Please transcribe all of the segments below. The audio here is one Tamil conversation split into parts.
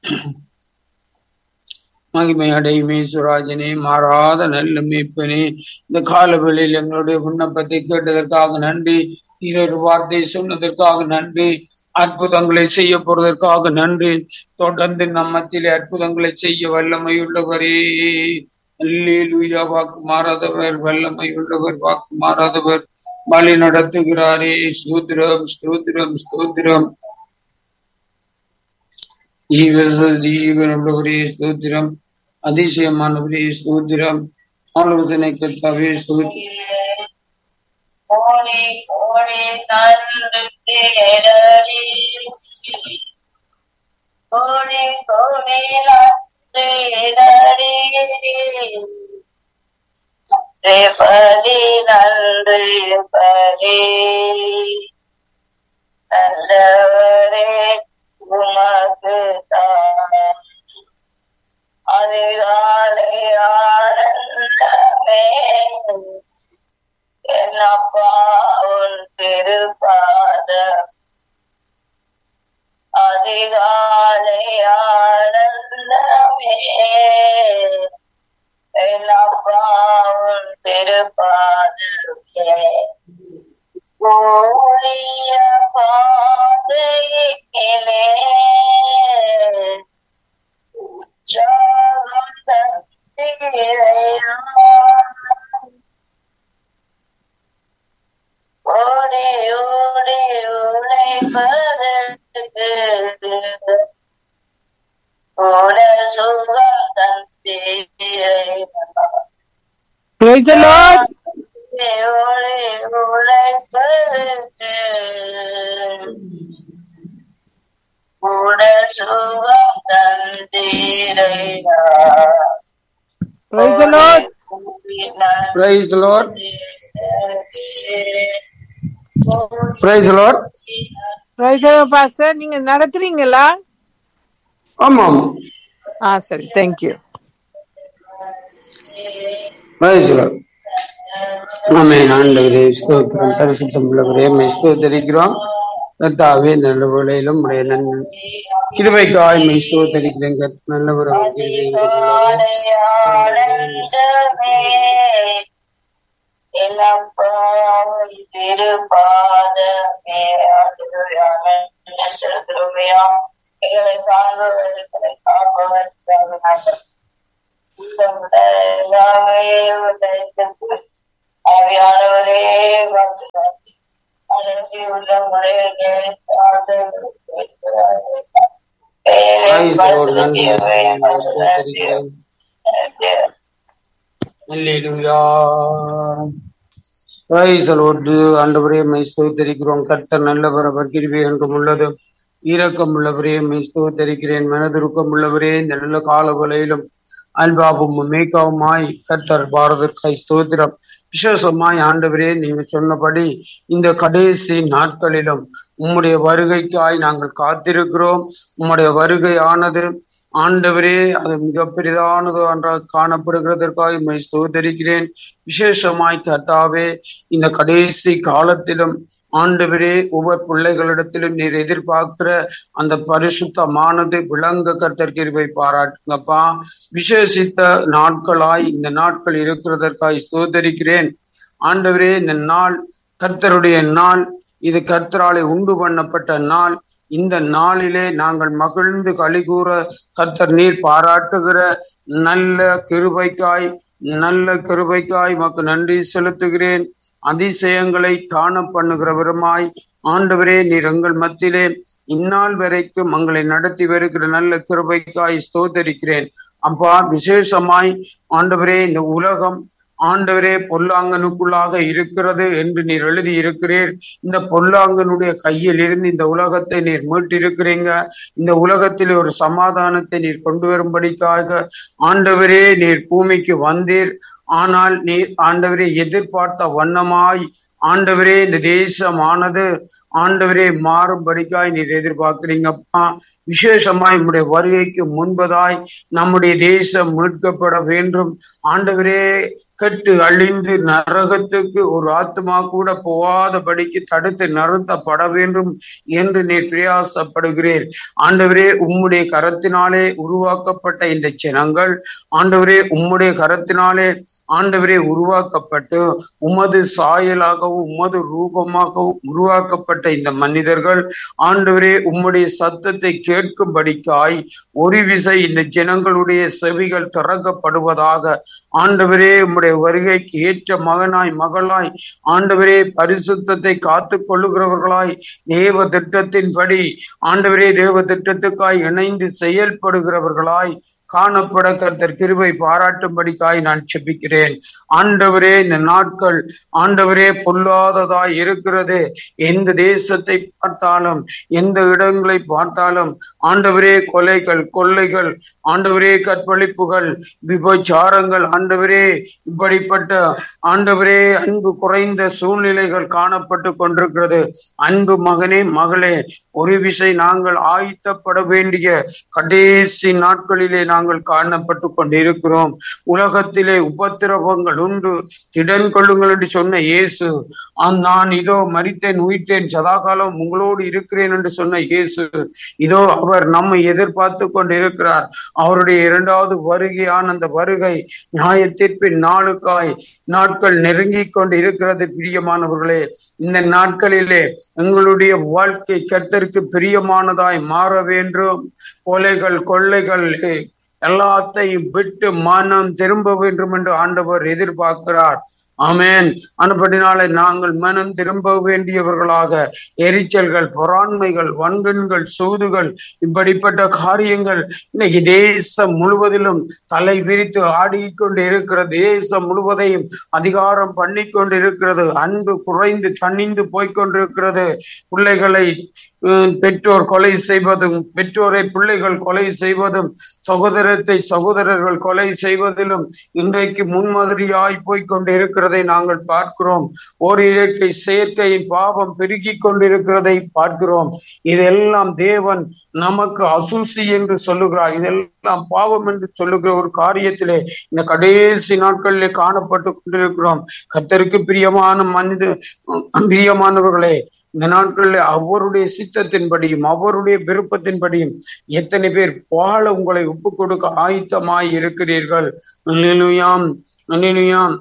மகிமை அடையுமே சுராஜனே மாறாத நல்ல மீட்பனே இந்த காலவெளியில் எங்களுடைய விண்ணப்பத்தை கேட்டதற்காக நன்றி இரொரு வார்த்தை சொன்னதற்காக நன்றி அற்புதங்களை செய்ய போறதற்காக நன்றி தொடர்ந்து நம்மத்திலே அற்புதங்களை செய்ய வல்லமை உள்ளவரே அல்லேலூயா வாக்கு மாறாதவர் வல்லமை உள்ளவர் வாக்கு மாறாதவர் வழி நடத்துகிறாரே ஸ்தோத்திரம் ஸ்தோத்திரம் ஸ்தோத்திரம் ஜீவனுள்ளவரே ஸ்தோத்திரம் அதிசயமானவரே ஸ்தோத்திரம் ஆலோசனை கர்த்தாவே ஸ்தோத்திரம் கோடி கோடி நன்றி தேரடி கோடி கோடி நன்றி பலி நன்றி பலி நல்லவரே உமக்கு தான் அதிகாலை ஆனந்தமே என்னப்பா உன் திருப்பாத அதிகாலை ஆனந்தமே என்னப்பா உன் திருப்பாதமே ஓடிய பாதையிலே ஜாகம் தந்திரையா ஓடி ஓடி உழைப்பதற்கு கூட சுகம் தந்திரையா Praise the Lord. ஓடி உழைப்பதற்கு கூட சுகம் தந்திரையா Praise the Lord. Praise lord praise lord Praise the Lord, Pastor. நீங்க நடத்துறீங்களா ஆமா ஆமா ஆ சரி தேங்க்யூ பிரைஸ் லார்ட் ஆமென் ஆண்டவரே ஸ்தோத்திரம் பரிசுத்தம் உள்ளவரே மை ஸ்தோத்தரிக்கிறோம் கர்த்தாவே நல்ல வேளையிலும் உடைய நன் கிருபைக்காய் மை ஸ்தோத்தரிக்கிறேன் கர்த்த நல்லவர் அவர் கிருபை ஆனந்தமே இளப்பாவும் திருப்பாதமே ஆண்டுகையான செலுத்துமையா எங்களை காண்பவர்களை காப்பவர் எல்லாமே உடைத்து ஆவியானவரே வந்து அழகி உள்ள முறையிலே பிரைஸ் லார்ட் நன்றி மை ஸ்தோத்தரிக்கிறேன் அல்லேலூயா பிரைஸ் லார்ட் ஆண்டவரே மை ஸ்தோத்தரிக்கிறோம் கர்த்தர் நல்லவர் அவர் கிருபை என்றும் உள்ளது இரக்கம் உள்ளவரே மை ஸ்தோத்தரிக்கிறேன் மனதுருக்கம் உள்ளவரே இந்த நல்ல கால வேளையிலும் அல்பாவும் மேகாவுமாய் கர்த்தர் பாரதற்காய் ஸ்தோத்திரம் விசேஷமாய் ஆண்டவரே நீங்க சொன்னபடி இந்த கடைசி நாட்களிலும் உம்முடைய வருகைக்காய் நாங்கள் காத்திருக்கிறோம் உம்முடைய வருகை ஆனது ஆண்டவரே அது மிக பெரிதானது என்றால் காணப்படுகிறதற்காக உம்மை ஸ்தோத்தரிக்கிறேன் விசேஷமாய் கர்த்தாவே இந்த கடைசி காலத்திலும் ஆண்டவரே ஒவ்வொரு பிள்ளைகளிடத்திலும் நீர் எதிர்பார்க்கிற அந்த பரிசுத்தமானது விளங்க கர்த்தர் கிருபை பாராட்டுங்கப்பா விசேஷித்த நாட்களாய் இந்த நாட்கள் இருக்கிறதற்காய் ஸ்தோத்தரிக்கிறேன் ஆண்டவரே இந்த நாள் கர்த்தருடைய நாள் இது கர்த்தராலே உண்டு பண்ணப்பட்ட நாள் இந்த நாளிலே நாங்கள் மகிழ்ந்து கலிகூற கர்த்தர் நீர் பாராட்டுகிற நல்ல கிருபைக்காய் நல்ல கிருபைக்காய் மக்கு நன்றி செலுத்துகிறேன் அதிசயங்களை காண பண்ணுகிறவருமாய் ஆண்டவரே நீர் எங்கள் மத்தியிலே இந்நாள் வரைக்கும் எங்களை நடத்தி வருகிற நல்ல கிருபைக்காய் ஸ்தோத்தரிக்கிறேன் அப்பா விசேஷமாய் ஆண்டவரே இந்த உலகம் ஆண்டவரே பொல்லாங்கனுக்குள்ளாக இருக்கிறது என்று நீர் எழுதி இருக்கிறீர் இந்த பொல்லாங்கனுடைய கையில் இருந்து இந்த உலகத்தை நீர் மீட்டிருக்கிறீங்க இந்த உலகத்தில் ஒரு சமாதானத்தை நீர் கொண்டு வரும்படிக்காக ஆண்டவரே நீர் பூமிக்கு வந்தீர் ஆனால் நீர் ஆண்டவரே எதிர்பார்த்த வண்ணமாய் ஆண்டவரே இந்த தேசமானது ஆண்டவரே மாறும்படிக்காய் நீர் எதிர்பார்க்கிறீங்கப்பா விசேஷமாய் நம்முடைய வருகைக்கு முன்பதாய் நம்முடைய தேசம் மீட்கப்பட வேண்டும் ஆண்டவரே கட்டு அழிந்து நரகத்துக்கு ஒரு ஆத்மா கூட போகாதபடிக்கு தடுத்து நிறுத்தப்பட வேண்டும் என்று நீர் பிரயாசப்படுகிறேன் ஆண்டவரே உம்முடைய கரத்தினாலே உருவாக்கப்பட்ட இந்த ஜனங்கள் ஆண்டவரே உம்முடைய கரத்தினாலே ஆண்டவரே உருவாக்கப்பட்டு உமது சாயலாகவும் உமது ரூபமாகவும் உருவாக்கப்பட்ட இந்த மனிதர்கள் ஆண்டவரே உம்முடைய சத்தத்தை கேட்கும்படிக்காய் ஒரு விசை இந்த ஜனங்களுடைய செவிகள் திறக்கப்படுவதாக ஆண்டவரே உம்முடைய வருகைக்கு ஏற்ற மகனாய் மகளாய் ஆண்டவரே பரிசுத்தத்தை காத்து கொள்ளுகிறவர்களாய் தேவ திட்டத்தின்படி ஆண்டவரே தேவ திட்டத்துக்காய் இணைந்து செயல்படுகிறவர்களாய் காணப்பட கர்த்தர் கிருபை பாராட்டும்படிக்காய் நான் செபிக்கிறேன் ஆண்டவரே இந்த நாட்கள் ஆண்டவரே பொல்லாததாய் இருக்கிறது எந்த தேசத்தை பார்த்தாலும் எந்த இடங்களை பார்த்தாலும் ஆண்டவரே கொலைகள் கொள்ளைகள் ஆண்டவரே கற்பழிப்புகள் விபச்சாரங்கள் ஆண்டவரே இப்படிப்பட்ட ஆண்டவரே அன்பு குறைந்த சூழ்நிலைகள் காணப்பட்டு கொண்டிருக்கிறது அன்பு மகனே மகளே ஒரு விசை நாங்கள் ஆயத்தப்பட வேண்டிய கடைசி நாட்களிலே நாங்கள் காணப்பட்டு கொண்டிருக்கிறோம் உலகத்திலே உபத்திரவங்கள் உண்டு திடன் கொள்ளுங்கள் என்று சொன்ன இயேசு ஆம் நான் இதோ மரித்தேன் உயிர்த்தேன் சதாகாலம் உங்களோடு இருக்கிறேன் என்று சொன்ன இயேசு இதோ அவர் நம்மை எதிர்பார்த்து கொண்டிருக்கிறார் அவருடைய இரண்டாவது வருகையான அந்த வருகை நியாய தீர்ப்பின் நாளுக்காய் நாட்கள் நெருங்கி கொண்டு இருக்கிறது பிரியமானவர்களே இந்த நாட்களிலே எங்களுடைய வாழ்க்கை கர்த்தருக்கு பிரியமானதாய் மாற வேண்டும் கொலைகள் கொள்ளைகள் எல்லாத்தையும் விட்டு மனம் திரும்ப வேண்டும் என்று ஆண்டவர் எதிர்பார்க்கிறார் ஆமேன் அனுப்படினாலே நாங்கள் மனம் திரும்ப வேண்டியவர்களாக எரிச்சல்கள் பொறாண்மைகள் வன்கண்கள் சூதுகள் இப்படிப்பட்ட காரியங்கள் இன்னைக்கு தேசம் முழுவதிலும் தலை விரித்து ஆடிக்கொண்டு இருக்கிற தேசம் முழுவதையும் அதிகாரம் பண்ணி கொண்டு இருக்கிறது அன்பு குறைந்து தணிந்து போய்கொண்டிருக்கிறது பிள்ளைகளை பெற்றோர் கொலை செய்வதும் பெற்றோரை பிள்ளைகள் கொலை செய்வதும் சகோதரத்தை சகோதரர்கள் கொலை செய்வதிலும் இன்றைக்கு முன்மாதிரியாய் போய்கொண்டு இருக்கிறதை நாங்கள் பார்க்கிறோம் ஒரு இயற்கை செயற்கையின் பாவம் பெருகி கொண்டிருக்கிறதை பார்க்கிறோம் இதெல்லாம் தேவன் நமக்கு அசூசி என்று சொல்லுகிறார் இதெல்லாம் பாவம் என்று சொல்லுகிற ஒரு காரியத்திலே இந்த கடைசி நாட்களிலே காணப்பட்டு கொண்டிருக்கிறோம் கத்தருக்கு பிரியமான மனித பிரியமானவர்களே இந்த நாட்களில் அவருடைய சித்தத்தின்படியும் அவருடைய விருப்பத்தின்படியும் எத்தனை பேர் வாழ உங்களை ஒப்பு கொடுக்க ஆயத்தமாய் இருக்கிறீர்கள் அல்லேலூயாம் அல்லேலூயாம்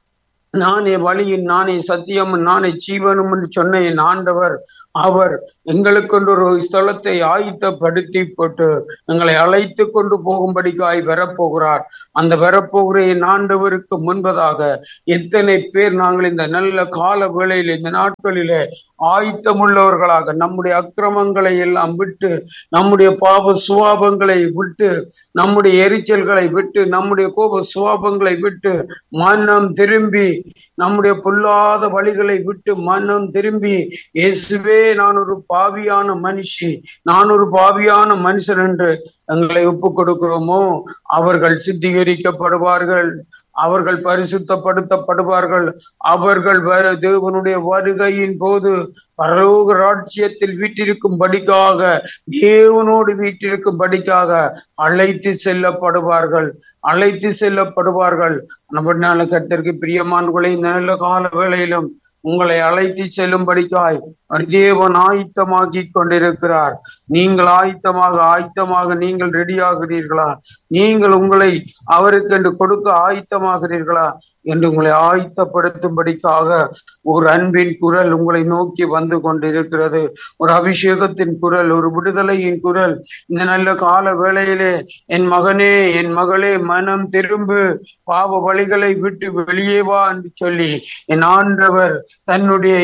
நானே வழியின் நானே சத்தியம் நானே ஜீவனும் என்று சொன்ன என் ஆண்டவர் அவர் எங்களுக்கென்று ஒரு ஸ்தலத்தை ஆயத்தப்படுத்தி போட்டு எங்களை அழைத்து கொண்டு போகும்படிக்காய் வரப்போகிறார் அந்த வரப்போகிற என் ஆண்டவருக்கு முன்பதாக எத்தனை பேர் நாங்கள் இந்த நல்ல கால வேளையில் இந்த நாட்களிலே ஆயத்தமுள்ளவர்களாக நம்முடைய அக்கிரமங்களை எல்லாம் விட்டு நம்முடைய பாவ சுவாபங்களை விட்டு நம்முடைய எரிச்சல்களை விட்டு நம்முடைய கோப சுவாபங்களை விட்டு மனம் திரும்பி நம்முடைய பொல்லாத வழிகளை விட்டு மனம் திரும்பி இயேசுவே நான் ஒரு பாவியான மனுஷி நான் ஒரு பாவியான மனுஷன் என்று எங்களை ஒப்பு கொடுக்கிறோமோ அவர்கள் சித்தீகரிக்கப்படுவார்கள் அவர்கள் பரிசுத்தப்படுத்தப்படுவார்கள் அவர்கள் வர தேவனுடைய வருகையின் போது பரலோக ராட்சியத்தில் வீட்டிருக்கும்படிக்காக தேவனோடு வீட்டிருக்கும்படிக்காக அழைத்து செல்லப்படுவார்கள் அழைத்து செல்லப்படுவார்கள் நம்ம கத்திற்கு பிரியமான்களை நல்ல கால வேளையிலும் உங்களை அழைத்து செல்லும்படிக்காய் தேவன் ஆயத்தமாக்கி கொண்டிருக்கிறார் நீங்கள் ஆயத்தமாக ஆயத்தமாக நீங்கள் ரெடி ஆகிறீர்களா நீங்கள் உங்களை அவருக்கென்று கொடுக்க ஆயத்தமாகிறீர்களா என்று உங்களை ஆயத்தப்படுத்தும்படிக்காக ஒரு அன்பின் குரல் உங்களை நோக்கி வந்து கொண்டிருக்கிறது ஒரு அபிஷேகத்தின் குரல் ஒரு விடுதலையின் குரல் இந்த நல்ல கால வேளையிலே என் மகனே என் மகளே மனம் திரும்பு பாவ வழிகளை விட்டு வெளியே வா என்று சொல்லி என் ஆண்டவர் தன்னுடைய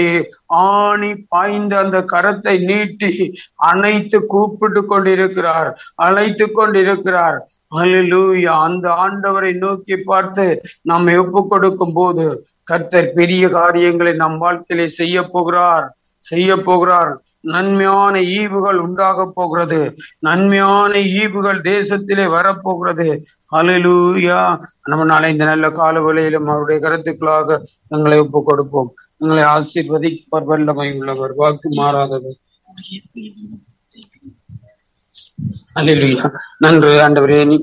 ஆணி பாய்ந்த அந்த கரத்தை நீட்டி அணைத்து கூப்பிட்டு கொண்டிருக்கிறார் அழைத்து கொண்டிருக்கிறார் அல்லேலூயா அந்த ஆண்டவரை நோக்கி பார்த்து நம்மை ஒப்பு கொடுக்கும் போது கர்த்தர் பெரிய காரியங்களை நம் வாழ்க்கையிலே செய்ய போகிறார் செய்ய போகிறார் நன்மையான ஈவுகள் உண்டாக போகிறது நன்மையான ஈவுகள் தேசத்திலே வரப்போகிறது ஹalleluya நம்ம நாளை இந்த நல்ல கால வேளையிலும் அவருடைய கருத்துக்களாக எங்களை ஒப்பு கொடுப்போம் எங்களை ஆசீர்வதிப்பார் வல்லமை உள்ளவர் வாக்கு மாறாதவர் அல்லேலூயா நன்று ஆண்டவரே நீ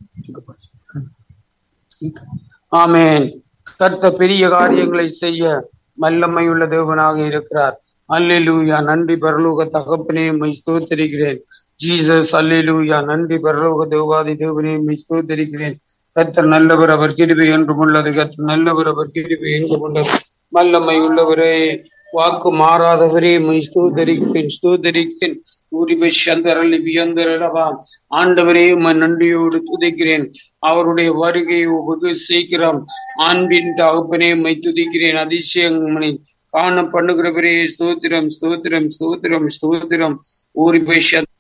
ஆமென் கர்த்த பெரிய காரியங்களை செய்ய வல்லமையுள்ள தேவனாக இருக்கிறார் அல்லேலூயா நன்றி பரலோக தகப்பனே மை ஸ்தோத்தரிக்கிறேன் ஜீசஸ் அல்லேலூயா நன்றி பரலோக தேவாதி தேவனே மை ஸ்தோத்தரிக்கிறேன் கர்த்தர் நல்லவர் அவர் கிருபை என்றும் உள்ளது கர்த்தர் நல்லவர் அவர் கிருபை என்றும் உள்ளது வல்லமை உள்ளவரே வாக்கு மாறாதவரே மை ஸ்தோதரிக்கிறேன் ஸ்தோதரிக்கிறேன் ஊரிபை சந்தரலி வியந்தரவா ஆண்டவரே உம்மை நன்றியோடு துதிக்கிறேன் அவருடைய வருகை வெகு சீக்கிரம் ஆண்பின் தகப்பனே மை துதிக்கிறேன் அதிசயமனை காண பண்ணுகிறவரே ஸ்தோத்திரம் ஸ்தோத்திரம் ஸ்தோத்திரம் ஸ்தோத்திரம் ஊரிபை